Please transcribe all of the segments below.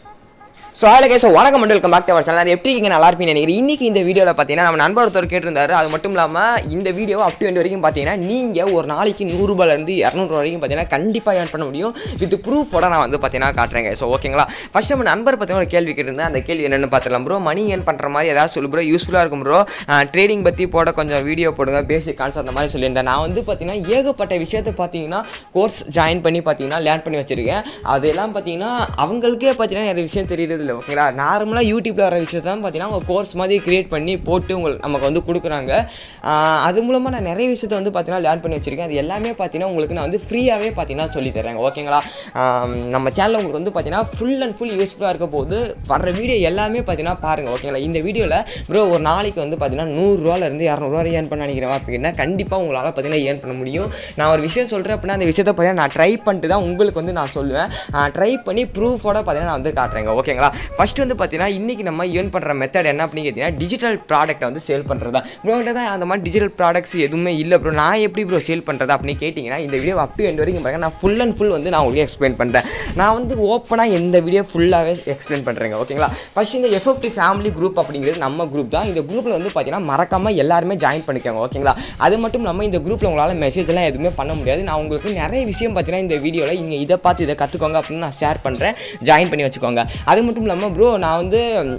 so அதில் கேஸ் வணக்கம் மண்டல் welcome back to our channel எப்படி இருக்கீங்க நல்லா இருப்பீங்க நினைக்கிறேன் இன்றைக்கி இந்த வீடியோவில் பார்த்தீங்கன்னா நம்ம நண்பர் ஒருத்தர் கேட்டிருந்தாரு அது மட்டும் இல்லாமல் இந்த வீடியோ அப் டு எண்ட் வரைக்கும் பார்த்தீங்கன்னா நீங்கள் ஒரு நாளைக்கு நூறுரூபாலேருந்து இரநூறுவா வரைக்கும் பார்த்தீங்கன்னா கண்டிப்பாக ஏர்ன் பண்ண முடியும் வித் ப்ரூஃபோட நான் வந்து பார்த்தீங்கன்னா காட்டுறேங்க ஸோ ஓகேங்களா ஃபஸ்ட் நம்ம நண்பர் பார்த்தீங்கன்னா ஒரு கேள்வி கேட்டிருந்தேன் அந்த கேள்வி என்னென்னு பார்த்துலாம் ப்ரோ மணி ஏர்ன் பண்ணுற மாதிரி ஏதாவது சொல்லு ப்ரோ யூஸ்ஃபுல்லாக இருக்கும் ப்ரோ ட்ரேடிங் பற்றி போட கொஞ்சம் வீடியோ போடுங்க பேசிக் கான்செப்ட் அந்த மாதிரி சொல்லியிருந்தேன் நான் வந்து பார்த்தீங்கன்னா ஏகப்பட்ட விஷயத்தை பார்த்தீங்கன்னா கோர்ஸ் ஜாயின் பண்ணி பார்த்தீங்கன்னா லேர்ன் பண்ணி வச்சுருக்கேன் அதெல்லாம் பார்த்தீங்கன்னா அவங்களுக்கே பார்த்தீங்கன்னா நிறைய விஷயம் தெரியறது இல்லை ஓகேங்களா நார்மலாக யூடியூப்பில் வர விஷயத்தை தான் பார்த்தீங்கன்னா அவங்க கோர்ஸ் மாதிரி கிரியேட் பண்ணி போட்டு உங்களுக்கு நமக்கு வந்து கொடுக்குறாங்க ஆஹ் அது மூலமாக நான் நிறைய விஷயத்தை வந்து பார்த்தீங்கன்னா லேர்ன் பண்ணி வச்சுருக்கேன் அது எல்லாமே பார்த்தீங்கன்னா உங்களுக்கு நான் வந்து ஃப்ரீயாகவே பார்த்தீங்கன்னா சொல்லி தரேன் ஓகேங்களா ஆம், நம்ம சேனலில் உங்களுக்கு வந்து பார்த்தீங்கன்னா ஃபுல் அண்ட் ஃபுல் யூஸ்ஃபுல்லாக இருக்க போது வர்ற வீடியோ எல்லாமே பார்த்தீங்கன்னா பாருங்கள் ஓகேங்களா இந்த வீடியோவில் ப்ரோ ஒரு நாளைக்கு வந்து பார்த்தீங்கன்னா நூறுரூவாலேருந்து இரநூறுவா ஏர்ன் பண்ண நினைக்கிறேன் அப்படின்னா கண்டிப்பாக உங்களால் பார்த்தீங்கன்னா ஏர்ன் பண்ண முடியும் நான் ஒரு விஷயம் சொல்கிறேன் அப்படின்னா அந்த விஷயத்தை பார்த்தீங்கன்னா நான் ட்ரை பண்ணிட்டு தான் உங்களுக்கு வந்து நான் சொல்லுவேன் ட்ரை பண்ணி ப்ரூஃபோட பார்த்தீங்கன்னா நான் வந்து காட்டுறேங்க ஓகேங்களா ஃபஸ்ட்டு வந்து பார்த்தீங்கன்னா இன்றைக்கி நம்ம ஏர்ன் பண்ணுற மெத்தட் என்ன அப்படின்னு கேட்டிங்கன்னா டிஜிட்டல் ப்ராடக்ட்டை வந்து சேல் பண்ணுறது தான் ப்ரோகிட்ட தான் அந்த மாதிரி டிஜிட்டல் ப்ராடக்ட்ஸ் எதுவுமே இல்லை ப்ரோ நான் எப்படி ப்ரோ சேல் பண்ணுறது அப்படின்னு கேட்டிங்கன்னா இந்த வீடியோ அப் டு எண்ட் வரைக்கும் பாருங்க நான் ஃபுல் அண்ட் ஃபுல் வந்து நான் உங்களுக்கு எக்ஸ்பிளைன் பண்ணுறேன் நான் வந்து ஓப்பனாக இந்த வீடியோ ஃபுல்லாகவே எக்ஸ்பிளைன் பண்ணுறேங்க ஓகேங்களா ஃபஸ்ட் இந்த எஃப்எஃப்டி ஃபேமிலி குரூப் அப்படிங்கிறது நம்ம குரூப் தான் இந்த குரூப்பில் வந்து பார்த்தீங்கன்னா மறக்காமல் எல்லாருமே ஜாயின் பண்ணிக்கோங்க ஓகேங்களா அது மட்டும் இல்லாமல் இந்த குரூப்பில் உங்களால் மெசேஜ்லாம் எதுவுமே பண்ண முடியாது நான் உங்களுக்கு நிறைய விஷயம் பார்த்தீங்கன்னா இந்த வீடியோவில் இங்கே இதை பார்த்து இதை கற்றுக்கோங்க அப்படின்னு நான் ஷேர் பண்ணுறேன் ஜாயின் பண்ணி வச்சுக்கோங்க அது மட்டும் இல்லாமல் ப்ரோ நான் வந்து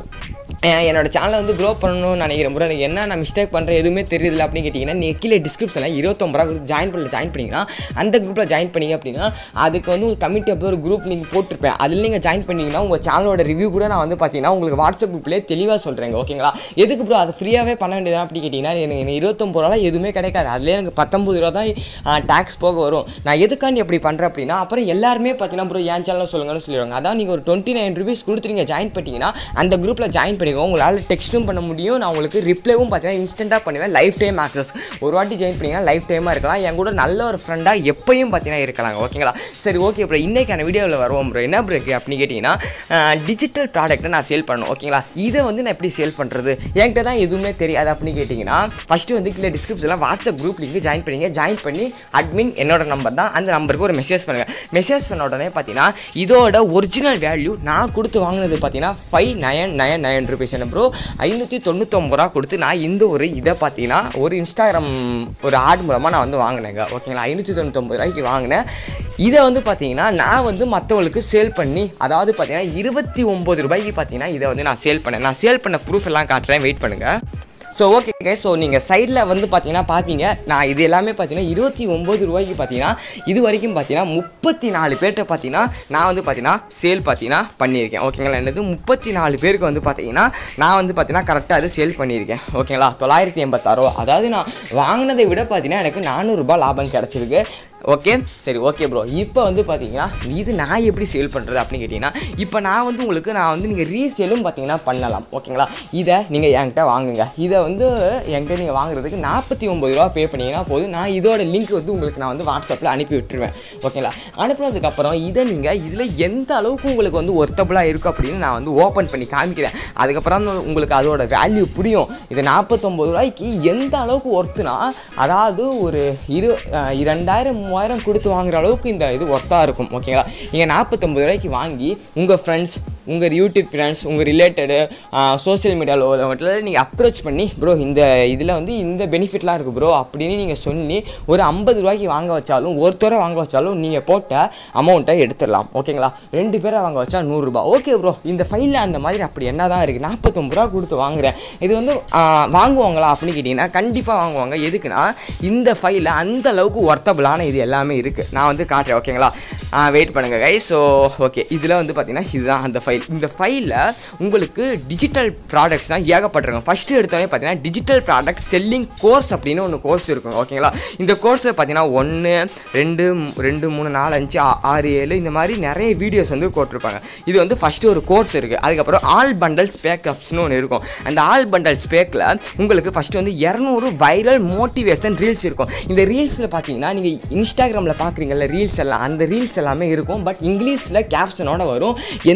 அஹ் என்னோட சேனலை வந்து க்ரோ பண்ணணும்னு நினைக்கிறேன் ப்ரோ எனக்கு என்ன நான் மிஸ்டேக் பண்ணுறேன் எதுவுமே தெரியல அப்படின்னு கேட்டிங்கன்னா நீ கீழே டிஸ்கிரிப்ஷனில் இருபத்தொம்பது ரூபா ஜாயின் பண்ணல ஜாயின் பண்ணிங்கன்னா அந்த குரூப்பில் ஜாயின் பண்ணீங்க அப்படின்னா அதுக்கு வந்து உங்களுக்கு கமிட்டி அப்போ ஒரு குரூப் நீங்கள் போட்டிருப்பேன் அதில் நீங்கள் ஜாயின் பண்ணீங்கன்னா உங்கள் சேனலோட ரிவ்யூ கூட நான் வந்து பார்த்தீங்கன்னா உங்களுக்கு வாட்ஸ்அப் குரூப்லேயே தெளிவாக சொல்கிறேங்க ஓகேங்களா எதுக்கு ப்ரோ அது ஃப்ரீயாகவே பண்ண வேண்டியது அப்படி கேட்டிங்கன்னா எனக்கு எனக்கு இருபத்தொம்பது ரூபா எதுவுமே கிடைக்காது அதுலேயே எனக்கு பத்தொம்பது ரூபா தான் டேக்ஸ் போக வரும் நான் எதுக்காண்டி அப்படி பண்ணுறேன் அப்படின்னா அப்புறம் எல்லாருமே பார்த்தீங்கன்னா ப்ரோ என் சேனலில் சொல்லுங்கன்னு சொல்லிடுவாங்க அதான் நீங்கள் ஒரு டுவெண்ட்டி நைன் ருபீஸ் கொடுத்துருங்க ஜாயின் பண்ணிட்டீங்கன்னா அந்த குரூப்பில் ஜாயின் பண்ணிக்கோங்க உங்களால் டெக்ஸ்ட்டும் பண்ண முடியும் நான் உங்களுக்கு ரிப்ளைவும் பார்த்தீங்கன்னா இன்ஸ்டண்ட்டாக பண்ணுவேன் லைஃப் டைம் ஆக்சஸ் ஒரு வாட்டி ஜாயின் பண்ணிங்கன்னா லைஃப் டைமாக இருக்கலாம் என் கூட நல்ல ஒரு ஃப்ரெண்டாக எப்பயும் பார்த்தீங்கன்னா இருக்கலாங்க ஓகேங்களா சரி ஓகே ப்ரோ இன்றைக்கான வீடியோவில் வருவோம் ப்ரோ என்ன ப்ரோ அப்படின்னு கேட்டிங்கன்னா டிஜிட்டல் ப்ராடக்ட்டை நான் சேல் பண்ணணும் ஓகேங்களா இதை வந்து நான் எப்படி சேல் பண்ணுறது என்கிட்ட தான் எதுவுமே தெரியாது அப்படின்னு கேட்டிங்கன்னா ஃபஸ்ட்டு வந்து கீழே டிஸ்கிரிப்ஷனில் வாட்ஸ்அப் குரூப் லிங்க் ஜாயின் பண்ணிங்க ஜாயின் பண்ணி அட்மின் என்னோட நம்பர் தான் அந்த நம்பருக்கு ஒரு மெசேஜ் பண்ணுங்கள் மெசேஜ் பண்ண உடனே பார்த்தீங்கன்னா இதோட ஒரிஜினல் வேல்யூ நான் கொடுத்து வாங்கினது பார்த்தீங்கன்னா five nine nine nine rupees என்ன ப்ரோ ஐநூற்றி தொண்ணூத்தொம்பது ரூபா கொடுத்து நான் இந்த ஒரு இதை பார்த்தீங்கன்னா ஒரு இன்ஸ்டாகிராம் ஒரு ஆட் மூலமாக நான் வந்து வாங்கினேங்க ஓகேங்களா ஐநூற்றி தொண்ணூத்தொம்பது ரூபாய்க்கு வாங்கினேன் இதை வந்து பார்த்தீங்கன்னா நான் வந்து மற்றவங்களுக்கு சேல் பண்ணி அதாவது பார்த்தீங்கன்னா இருபத்தி ஒம்பது ரூபாய்க்கு பார்த்தீங்கன்னா இதை வந்து நான் சேல் பண்ணேன் நான் சேல் பண்ண ப்ரூஃப் எல்லாம் காட்டுறேன் வெயிட் பண்ணுங்கள் ஸோ ஓகே ஸோ நீங்கள் சைடில் வந்து பார்த்தீங்கன்னா பார்ப்பீங்க நான் இது எல்லாமே பார்த்தீங்கன்னா இருபத்தி ஒம்பது ரூபாய்க்கு பார்த்தீங்கன்னா இது வரைக்கும் பார்த்தீங்கன்னா முப்பத்தி நாலு பேர்கிட்ட பார்த்தீங்கன்னா நான் வந்து பார்த்தீங்கன்னா சேல் பார்த்தீங்கன்னா பண்ணியிருக்கேன் ஓகேங்களா என்னது முப்பத்தி நாலு பேருக்கு வந்து பார்த்தீங்கன்னா நான் வந்து பார்த்தீங்கன்னா கரெக்டாக அது சேல் பண்ணியிருக்கேன் ஓகேங்களா தொள்ளாயிரத்தி எண்பத்தாறு ரூபா அதாவது நான் வாங்கினதை விட பார்த்தீங்கன்னா எனக்கு நானூறுரூபா லாபம் கிடச்சிருக்கு ஓகே சரி ஓகே ப்ரோ இப்போ வந்து பார்த்தீங்கன்னா இது நான் எப்படி சேல் பண்ணுறது அப்படின்னு கேட்டிங்கன்னா இப்போ நான் வந்து உங்களுக்கு நான் வந்து நீங்கள் ரீசேலும் பார்த்தீங்கன்னா பண்ணலாம் ஓகேங்களா இதை நீங்கள் என்கிட்ட வாங்குங்க இதை வந்து என்கிட்ட நீங்கள் வாங்குறதுக்கு நாற்பத்தி ஒம்பது ரூபா பே பண்ணிங்கன்னா போதும் நான் இதோட லிங்க் வந்து உங்களுக்கு நான் வந்து வாட்ஸ்அப்பில் அனுப்பி விட்டுருவேன் ஓகேங்களா அனுப்புனதுக்கப்புறம் இதை நீங்கள் இதில் எந்த அளவுக்கு உங்களுக்கு வந்து ஒர்த்தபுளாக இருக்கும் அப்படின்னு நான் வந்து ஓப்பன் பண்ணி காமிக்கிறேன் அதுக்கப்புறம் தான் உங்களுக்கு அதோட வேல்யூ புரியும் இது நாற்பத்தொம்பது ரூபாய்க்கு எந்த அளவுக்கு ஒர்த்துனா அதாவது ஒரு இரு அஹ் இரண்டாயிரம் மூவாயிரம் கொடுத்து வாங்குற அளவுக்கு இந்த இது ஒர்த்தாக இருக்கும் ஓகேங்களா நீங்கள் நாற்பத்தொம்பது ரூபாய்க்கு வாங்கி உங்கள் ஃப்ரெண்ட்ஸ் உங்கள் யூடியூப் ஃப்ரெண்ட்ஸ் உங்கள் ரிலேட்டடு சோஷியல் மீடியாவில் உள்ளவங்கள்ட்ட நீங்கள் அப்ரோச் பண்ணி ப்ரோ இந்த இதில் வந்து இந்த பெனிஃபிட்லாம் இருக்குது ப்ரோ அப்படின்னு நீங்கள் சொல்லி ஒரு ஐம்பது ரூபாய்க்கு வாங்க வச்சாலும் ஒருத்தரை வாங்க வச்சாலும் நீங்கள் போட்ட அமௌண்ட்டை எடுத்துடலாம் ஓகேங்களா ரெண்டு பேரை வாங்க வச்சா நூறுரூபா ஓகே ப்ரோ இந்த ஃபைலில் அந்த மாதிரி அப்படி என்ன தான் இருக்குது நாற்பத்தொம்பது ரூபா கொடுத்து வாங்குறேன் இது வந்து ஆ, வாங்குவாங்களா அப்படின்னு கேட்டிங்கன்னா கண்டிப்பாக வாங்குவாங்க எதுக்குன்னா இந்த ஃபைலில் அந்த அளவுக்கு ஒர்த்தபுளான இது எல்லாமே இருக்குது நான் வந்து காட்டுறேன் ஓகேங்களா வெயிட் பண்ணுங்கள் கை ஸோ ஓகே இதில் வந்து பார்த்தீங்கன்னா இதுதான் அந்த ஃபைல் இந்த ஃபைலில் உங்களுக்கு டிஜிட்டல் ப்ராடக்ட்ஸ் தான் ஏகப்பட்டிருக்கும் ஃபஸ்ட்டு எடுத்தோடனே பார்த்தீங்கன்னா டிஜிட்டல் ப்ராடக்ட் செல்லிங் கோர்ஸ் அப்படின்னு ஒன்று கோர்ஸ் இருக்கும் ஓகேங்களா இந்த கோர்ஸில் பார்த்தீங்கன்னா ஒன்று ரெண்டு மூ- ரெண்டு மூணு நாலு அஞ்சு ஆ- ஆறு ஏழு இந்த மாதிரி நிறைய வீடியோஸ் வந்து போட்டிருப்பாங்க இது வந்து ஃபஸ்ட்டு ஒரு கோர்ஸ் இருக்குது அதுக்கப்புறம் ஆல் பண்டல்ஸ் பேக்கப்ஸ்னு ஒன்று இருக்கும் அந்த ஆல் பண்டல்ஸ் பேக்கில் உங்களுக்கு ஃபஸ்ட்டு வந்து இரநூறு வைரல் மோட்டிவேஷன் ரீல்ஸ் இருக்கும் இந்த ரீல்ஸில் பார்த்தீங்கன்னா நீங்கள் இன்ஸ்டாகிராமில் பார்க்குறீங்கல்ல ரீல்ஸ் எல்லாம் அந்த ரீல்ஸ் எல்லாமே இருக்கும் பட் இங்கிலீஷில் கேப்ஷனோட வரும் எந்த ஒரு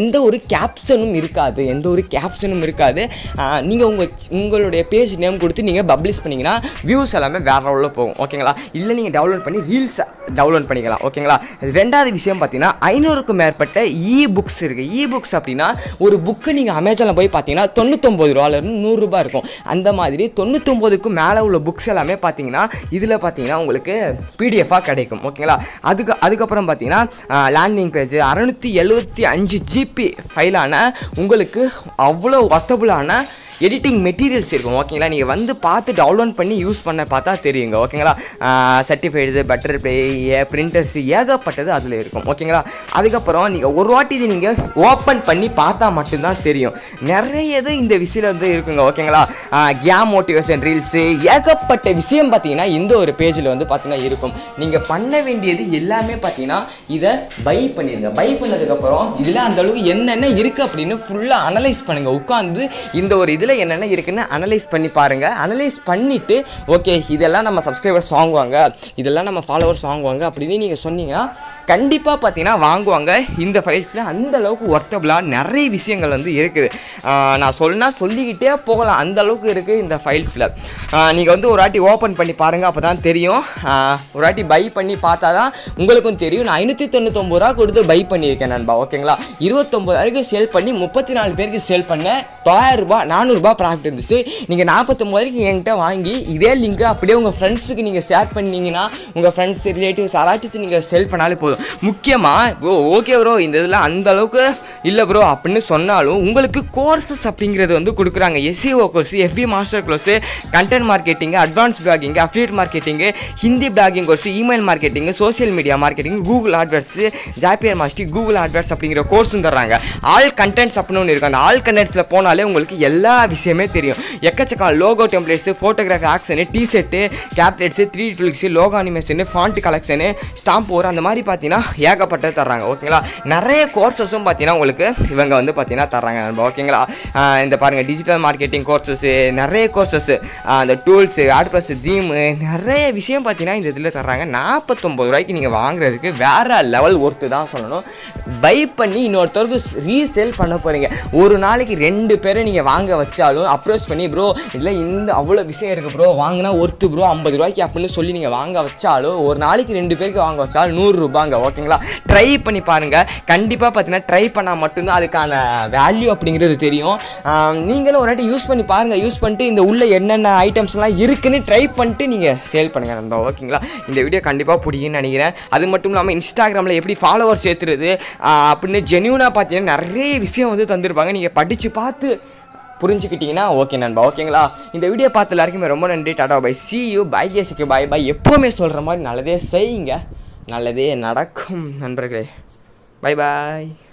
கேப்ஷனும் இருக்காது எந்த ஒரு கேப்ஷனும் இருக்காது நீங்கள் உங்கள் உங்களுடைய பேஜ் நேம் கொடுத்து நீங்கள் பப்ளிஷ் பண்ணிங்கன்னா வியூஸ் எல்லாமே வேறு லெவலில் போகும் ஓகேங்களா இல்லை நீங்கள் டவுன்லோட் பண்ணி ரீல்ஸ் டவுன்லோட் பண்ணிக்கலாம் ஓகேங்களா ரெண்டாவது விஷயம் பார்த்தீங்கன்னா ஐநூறுக்கும் மேற்பட்ட இ புக்ஸ் இருக்குது இ புக்ஸ் அப்படின்னா ஒரு புக்கு நீங்கள் அமேசானில் போய் பார்த்தீங்கன்னா தொண்ணூத்தொம்பது ரூபாலேருந்து நூறுரூபா இருக்கும் அந்த மாதிரி தொண்ணூத்தொம்பதுக்கும் மேலே உள்ள புக்ஸ் எல்லாமே பார்த்தீங்கன்னா இதில் பார்த்தீங்கன்னா உங்களுக்கு பிடிஎஃபாக கிடைக்கும் ஓகேங்களா அதுக்கு அதுக்கப்புறம் பார்த்தீங்கன்னா லேண்டிங் பேஜ் அறநூற்றி எழுபத்தி அஞ்சு ஜிபி ஃபைலான உங்களுக்கு அவ்வளோ ஒர்த்தபுளான எடிட்டிங் மெட்டீரியல்ஸ் இருக்கும் ஓகேங்களா நீங்கள் வந்து பார்த்து டவுன்லோட் பண்ணி யூஸ் பண்ண பார்த்தா தெரியுங்க ஓகேங்களா சர்டிஃபைடு பட்டர் ப்ளே பிரிண்டர்ஸ் ஏகப்பட்டது அதில் இருக்கும் ஓகேங்களா அதுக்கப்புறம் நீங்கள் ஒரு வாட்டி இது நீங்கள் ஓப்பன் பண்ணி பார்த்தா மட்டும்தான் தெரியும் நிறைய இது இந்த விஷயம் வந்து இருக்குங்க ஓகேங்களா கேம் மோட்டிவேஷன் ரீல்ஸு ஏகப்பட்ட விஷயம் பார்த்தீங்கன்னா இந்த ஒரு பேஜில் வந்து பார்த்தீங்கன்னா இருக்கும் நீங்கள் பண்ண வேண்டியது எல்லாமே பார்த்தீங்கன்னா இதை பை பண்ணிடுங்க பை பண்ணதுக்கப்புறம் இதில் அந்த அளவுக்கு என்னென்ன இருக்குது அப்படின்னு ஃபுல்லாக அனலைஸ் பண்ணுங்கள் உட்காந்து இந்த ஒரு இதில் என்னென்ன இருக்குன்னு அனலைஸ் பண்ணி பாருங்கள் அனலைஸ் பண்ணிவிட்டு ஓகே இதெல்லாம் நம்ம சப்ஸ்கிரைபர்ஸ் வாங்குவாங்க இதெல்லாம் நம்ம ஃபாலோவர்ஸ் வாங்குவாங்க அப்படின்னு நீங்கள் சொன்னீங்கன்னா கண்டிப்பாக பார்த்தீங்கன்னா வாங்குவாங்க இந்த ஃபைல்ஸில் அந்த அளவுக்கு ஒர்த்தபுளாக நிறைய விஷயங்கள் வந்து இருக்குது ஆஹ் நான் சொன்னா சொல்லிக்கிட்டே போகலாம் அந்த அளவுக்கு இருக்குது இந்த ஃபைல்ஸில் நீங்கள் வந்து ஒரு வாட்டி ஓப்பன் பண்ணி பாருங்கள் அப்போ தான் தெரியும் ஆஹ் ஒரு வாட்டி பை பண்ணி பார்த்தா தான் உங்களுக்கும் தெரியும் நான் ஐநூற்றி தொண்ணூத்தொம்பது ரூபா கொடுத்து பை பண்ணியிருக்கேன் நண்பா ஓகேங்களா இருபத்தொம்பதாயிரக்கு சேல் பண்ணி முப்பத்தி நாலு பேருக்கு சேல் பண்ணேன் தொள்ளாயிரம் ரூபாய் நானூறுரூபா ப்ராஃபிட் இருந்துச்சு நீங்கள் நாற்பத்தொம்பதாயிரக்கு என்கிட்ட வாங்கி இதே லிங்க்கை அப்படியே உங்கள் ஃப்ரெண்ட்ஸுக்கு நீங்கள் ஷேர் பண்ணீங்கன்னா உங்கள் ஃப்ரெண்ட்ஸ் ரிலேட்டிவ்ஸ் யாராச்சும் நீங்கள் செல் பண்ணாலே போதும் முக்கியமாக ப்ரோ ஓகே ப்ரோ இந்த இதில் அந்த அளவுக்கு இல்லை ப்ரோ அப்படின்னு சொன்னாலும் உங்களுக்கு கோர்சஸ் அப்படிங்கிறது வந்து கொடுக்குறாங்க எஸ்சிஓ கோர்ஸ் எஃபி master course content marketing advance blogging affiliate marketing Hindi blogging course email marketing social media marketing Google AdWords Zapier மாஸ்டி கூகுள் ஆட்வர்ட்ஸ் அப்படிங்கிற கோர்ஸும் தர்றாங்க ஆல் கண்டென்ட்ஸ் அப்படின்னு ஒன்று இருக்கும் அந்த ஆல் கண்டென்ட்ஸில் போனாலே உங்களுக்கு எல்லா விஷயமே தெரியும் எக்கச்சக்கம் logo templates photography action T-shirt கேப்லெட்ஸு த்ரீ டுலிக்ஸு logo animation font collection stamp ஓர் அந்த மாதிரி பார்த்தீங்கன்னா ஏகப்பட்டது தர்றாங்க ஓகேங்களா நிறைய கோர்சஸும் பார்த்தீங்கன்னா உங்களுக்கு இவங்க வந்து பார்த்தீங்கன்னா தர்றாங்க நண்பா ஓகேங்களா ஆஹ் இந்த பாருங்கள் டிஜிட்டல் மார்க்கெட்டிங் கோர்சஸ்ஸு நிறைய கோர்சஸ் அந்த டூல்ஸு ஆட்பஸ் தீமு நிறைய விஷயம் பார்த்தீங்கன்னா இந்த இதில் தர்றாங்க நாற்பத்தொம்பது ரூபாய்க்கு நீங்கள் வாங்குறதுக்கு வேறு லெவல் ஒர்த்து தான் சொல்லணும் பை பண்ணி இன்னொருத்தருக்கு ரீசேல் பண்ண போகிறீங்க ஒரு நாளைக்கு ரெண்டு பேரை நீங்கள் வாங்க வச்சாலும் அப்ரோச் பண்ணி ப்ரோ இதில் இந்த அவ்வளோ விஷயம் இருக்குது ப்ரோ வாங்கினா ஒர்த்து ப்ரோ ஐம்பது ரூபாய்க்கு அப்படின்னு சொல்லி நீங்கள் வாங்க வச்சாலும் ஒரு நாளைக்கு ரெண்டு பேருக்கு வாங்க வச்சாலும் நூறுரூபாங்க ஓகேங்களா ட்ரை பண்ணி பாருங்கள் கண்டிப்பாக பார்த்தீங்கன்னா ட்ரை பண்ணால் மட்டும்தான் அதுக்கான வேல்யூ அப்படிங்கிறது தெரியும் ஆம், நீங்களும் ஒரு வாட்டி யூஸ் பண்ணி பாருங்கள் யூஸ் பண்ணிட்டு இந்த உள்ள என்னென்ன ஐட்டம்ஸ்லாம் இருக்குன்னு ட்ரை பண்ணிட்டு நீங்கள் சேல் பண்ணுங்கள் நண்பா ஓகேங்களா இந்த வீடியோ கண்டிப்பாக பிடிக்குன்னு நினைக்கிறேன் அது மட்டும் இல்லாமல் இன்ஸ்டாகிராமில் எப்படி ஃபாலோவர்ஸ் ஏற்றுறது அப்படின்னு ஜென்யூனாக பார்த்தீங்கன்னா நிறைய விஷயம் வந்து தந்திருப்பாங்க நீங்கள் படித்து பார்த்து புரிஞ்சுக்கிட்டீங்கன்னா ஓகே நண்பா ஓகேங்களா இந்த வீடியோ பார்த்த எல்லாருக்குமே ரொம்ப நன்றி tata bye see you bye கேசிக்கு பாய் பை எப்போவுமே சொல்கிற மாதிரி நல்லதே செய்யுங்க நல்லதே நடக்கும் நண்பர்களே பை பாய்